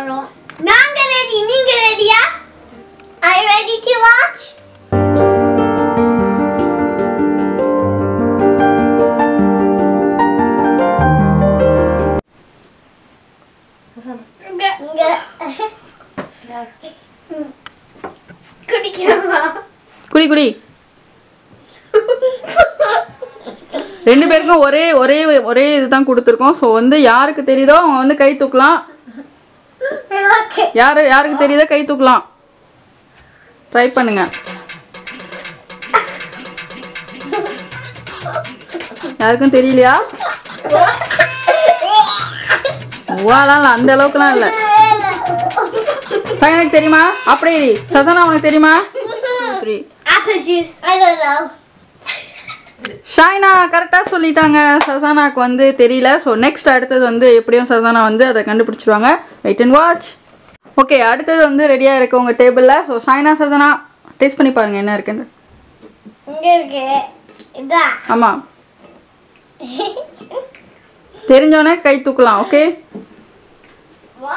போறோம் நாங்க ரெடி நீங்க ரெடியா ஐ ரெடி டு வாட்ச் இங்க குடிக்கலாமா குடி குடி ரெண்டு பேருக்கும் ஒரே ஒரே ஒரே இதுதான் கொடுத்துருக்கோம் ஸோ வந்து யாருக்கு தெரியுதோ அவங்க வந்து கை தூக்கலாம் ஓகே யாரு யாருக்கு தெரியுதோ கை தூக்கலாம் ட்ரை பண்ணுங்க யாருக்கும் தெரியலையா வாலாம் இல்லை அந்த அளவுக்குலாம் இல்லை எனக்கு தெரியுமா அப்படியே இரு. சதனா உனக்கு தெரியுமா three Apple juice. I don't know. Shaina கரெக்டாக சொல்லிட்டாங்க சசானாக்கு வந்து தெரியல ஸோ நெக்ஸ்ட் அடுத்தது வந்து எப்படியும் சசானா வந்து அதை கண்டுபிடிச்சிருவாங்க வெயிட் அண்ட் வாட்ச் ஓகே அடுத்தது வந்து ரெடியாக இருக்கு உங்கள் டேபிளில் ஸோ ஷைனா சசானா டேஸ்ட் பண்ணி பாருங்க என்ன இருக்குன்னு இங்க இருக்கு இதான் ஆமாம் தெரிஞ்சவொடனே கை தூக்கலாம் ஓகே வா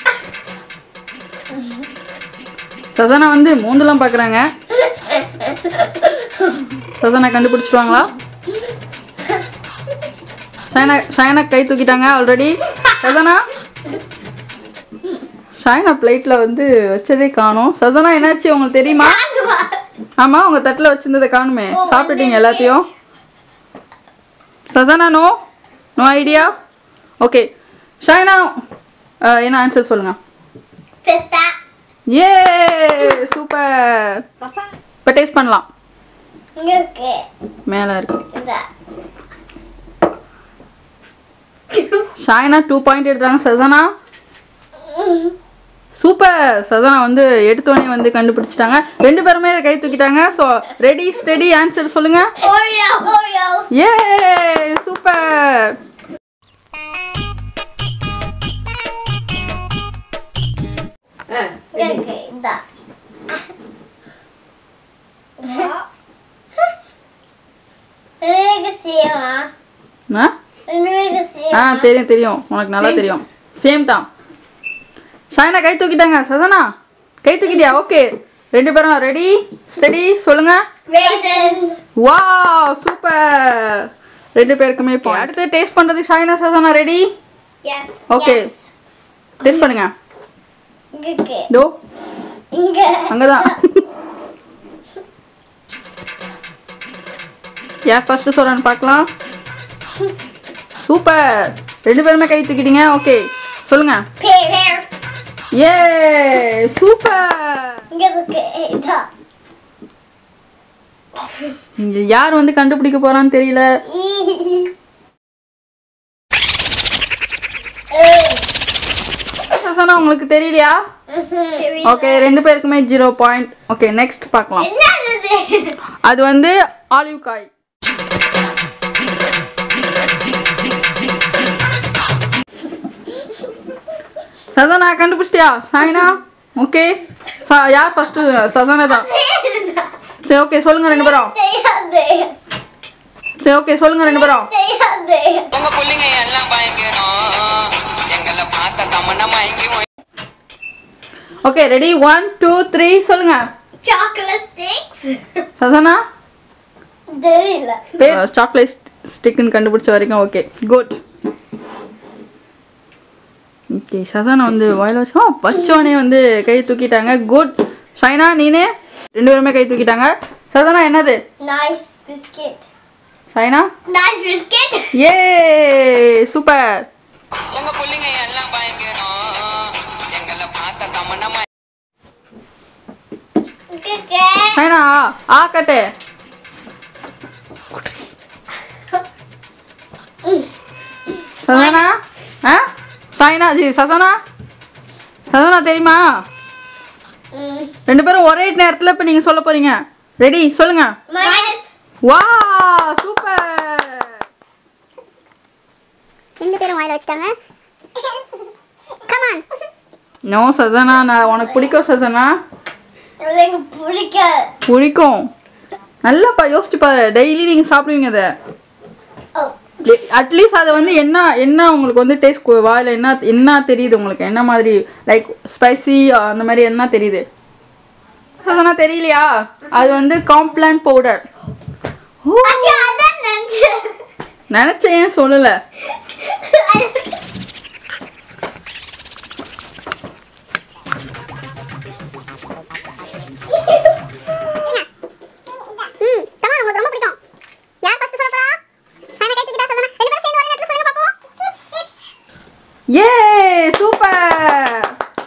சசானா வந்து மூந்தெல்லாம் பார்க்குறாங்க சசானா கண்டுபிடிச்சிருவாங்களா ஷைனா ஷைனா கை தூக்கிட்டாங்க ஆல்ரெடி சசானா ஷைனா பிளேட்டில் வந்து வச்சதே காணும் சசானா என்னாச்சு உங்களுக்கு தெரியுமா ஆமாம் உங்கள் தட்டில் வச்சிருந்ததை காணுமே சாப்பிட்டுட்டீங்க எல்லாத்தையும் Sasana no no idea okay Shaina ah, என்ன ஆன்சர் சொல்லுங்கள் பிஸ்தா ஏ சூப்பர் இப்போ டேஸ்ட் பண்ணலாம் இங்க இருக்கு மேலே இருக்கு இதான் ஷாய்னா டூ பாயிண்ட் எடுத்தாங்க சசானா சூப்பர் சசானா வந்து எடுத்தோடனே வந்து கண்டுபிடிச்சிட்டாங்க ரெண்டு பேருமே கை தூக்கிட்டாங்க ஸோ ரெடி ஸ்டெடி ஆன்சர் சொல்லுங்க Oreo Oreo ஏ சூப்பர் இங்க இருக்கு இதான் ரகசியமா ஆ ஆ ரகசியமா தெரியும் தெரியும் உனக்கு நல்லா தெரியும் சேம் தான் ஷாய்னா கை தூக்கிட்டாங்க சசானா கை தூக்கிட்டியா ஓகே ரெண்டு பேரும் ரெடி ஸ்டெடி சொல்லுங்க raisins வா சூப்பர் ரெண்டு பேருக்குமே இப்போ அடுத்து டேஸ்ட் பண்றதுக்கு Shaina Sasana ready yes Okay. yes. Taste பண்ணுங்க இங்க இருக்கு டோ இங்க அங்கதான் யார் ஃபர்ஸ்ட் சொல்றான்னு பார்க்கலாம் சூப்பர் ரெண்டு பேருமே கை தூக்கிட்டீங்க ஓகே சொல்லுங்க pear pear ஏ சூப்பர் இங்க இருக்கு இதான் இங்க யார் வந்து கண்டுபிடிக்க போறான்னு தெரியல சசானா உங்களுக்கு தெரியலையா ஓகே ரெண்டு பேருக்குமே ஜீரோ பாயிண்ட் ஓகே நெக்ஸ்ட் பார்க்கலாம் என்னது அது வந்து ஆலிவ் காய் சதனா கண்டுபிடிச்சிட்டியா சாய்னா ஓகே யார் ஃபர்ஸ்ட் சதனா தான் சரி ஓகே சொல்லுங்க ரெண்டு பேரும் தெரியாது சரி ஓகே சொல்லுங்க ரெண்டு பேரும் தெரியாது உங்க புள்ளைங்க எல்லாம் பயங்கரம் எங்களை பார்த்த தமன்னா மயங்கி போய் okay ready one two three சொல்லுங்க chocolate sticks சதனா தெரியல பேர் சாக்லேட் ஸ்டிக்குன்னு கண்டுபிடிச்ச வரைக்கும் ஓகே குட் ஓகே சசானா வந்து வாயில வச்சு ஆ, வச்சோடனே வந்து கை தூக்கிட்டாங்க குட் ஷைனா நீனே ரெண்டு பேருமே கை தூக்கிட்டாங்க சசானா என்னது nice biscuit Shaina nice biscuit ஏ சூப்பர் உங்க புள்ளைங்க எல்லாம் பயங்கரம் எங்களை பார்த்த தமன்னா மயங்கி இருக்கு ஷைனா ஆ கட்டு சசானா ஆ ஷைனா ஜி சசானா சசானா தெரியுமா ம் ரெண்டு பேரும் ஒரே நேரத்தில் இப்போ நீங்கள் சொல்ல போறீங்க ரெடி சொல்லுங்க minus வா சூப்பர் ரெண்டு பேரும் வாயில வச்சிட்டாங்க come on நோ சஜனா நான் உனக்கு பிடிக்கும் சஜனா எனக்கு பிடிக்காது பிடிக்கும் நல்லாப்பா யோசிச்சு பாரு டெய்லி நீங்கள் சாப்பிடுவீங்க அதை ஓ அட்லீஸ்ட் அதை வந்து என்ன என்ன உங்களுக்கு வந்து டேஸ்ட் வாயில் என்ன என்ன தெரியுது உங்களுக்கு என்ன மாதிரி லைக் ஸ்பைசி அந்த மாதிரி என்ன தெரியுது சதனா தெரியலையா அது வந்து காம்ப்ளான் பவுடர் Actually, அதான் நினைச்சேன். நினச்சேன் ஏன் சொல்லலை ம், சமா, உங்களுக்கு ரொம்ப பிடிக்கும். யார் first சொல்லப் போறா? சைனா கை தூக்கிட்டா, சதனா. ரெண்டு பேரும் சேர்ந்து ஒரே நேரத்துல சொல்லுங்க பாப்போம். ஏ சூப்பர்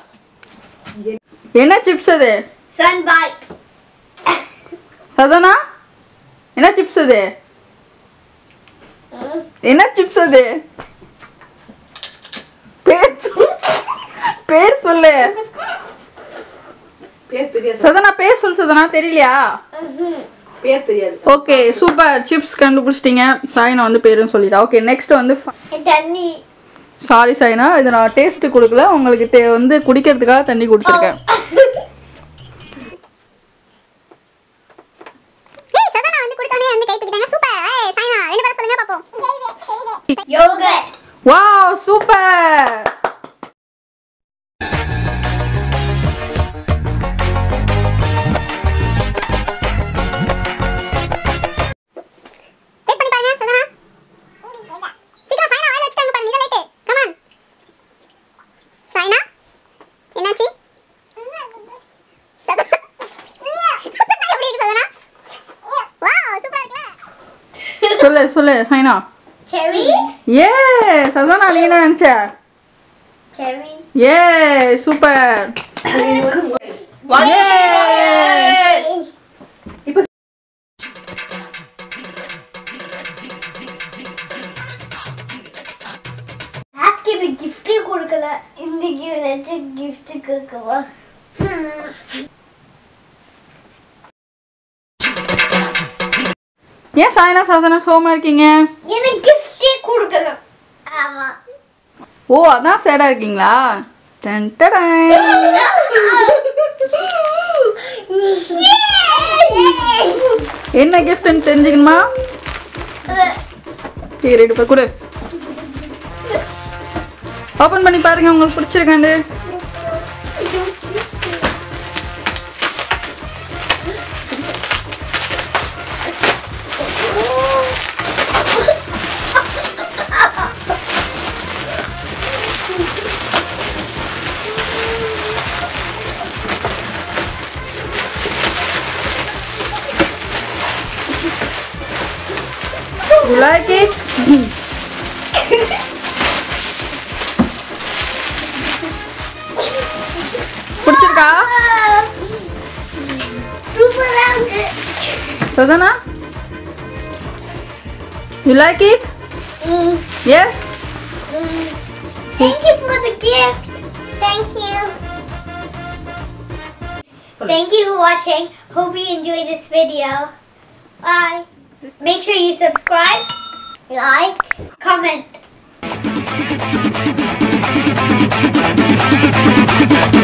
என்ன சிப்ஸ் அது Sunbite. சதனா என்ன சிப்ஸ் அது என்ன சிப்ஸ் அது பேர் சொல்லு. பேர் சொல்லு பேர் தெரியாது சதனா பேர் சொல்லு சதனா தெரியலையா பேர் தெரியாது ஓகே சூப்பர் சிப்ஸ் கண்டுபிடிச்சிட்டீங்க சாய்னா வந்து பேருன்னு சொல்லிட்டா ஓகே நெக்ஸ்ட் வந்து தண்ணி சாரி சாய்னா இதை நான் டேஸ்ட் கொடுக்கல உங்களுக்கு தே வந்து குடிக்கிறதுக்காக தண்ணி குடிச்சிருக்கேன் ஏய் சதனா வந்து குடித்தோனே வந்து கை தூக்கிட்டாங்க சூப்பர் ஏய் சைனா ரெண்டு பேரும் சொல்லுங்க பாப்போம் யோகட் வாவ் சூப்பர் டேஸ்ட் பண்ணி பாருங்க சதனா சீக்கிரம் சைனா வாயில வச்சுட்டாங்க பாருங்க இத லைட் கம் ஆன் சைனா என்னாச்சு சதனா சதனா எப்படி இருக்கு சதனா வாவ் சூப்பரா இருக்குல சொல்லு சொல்லு சைனா செரி ஏ சதனா நீ என்ன நினைச்ச செரி ஏ சூப்பர் ஆஸ்கிக்கு கிஃப்ட் கொடுக்கல இன்னைக்கு வச்சு கிஃப்ட் கொடுக்கவா ஏன் சாய்னா சதனா சோமா இருக்கீங்க எனக்கு கிஃப்டே கொடுக்கல ஆமா ஓ அதான் சேடா இருக்கீங்களா டன் டடன். என்ன கிஃப்ட்னு தெரிஞ்சுக்கணுமா சரி ரெண்டு பேர் கொடு ஓப்பன் பண்ணி பாருங்க உங்களுக்கு பிடிச்சிருக்காண்டு You like it? பிடிச்சிருக்கா சூப்பரா இருக்கு Sadhana you like it Mm, yes mm. Thank you for the gift. Thank you. Thank you for watching. Hope you enjoyed this video. Bye. Make sure you subscribe, like, comment.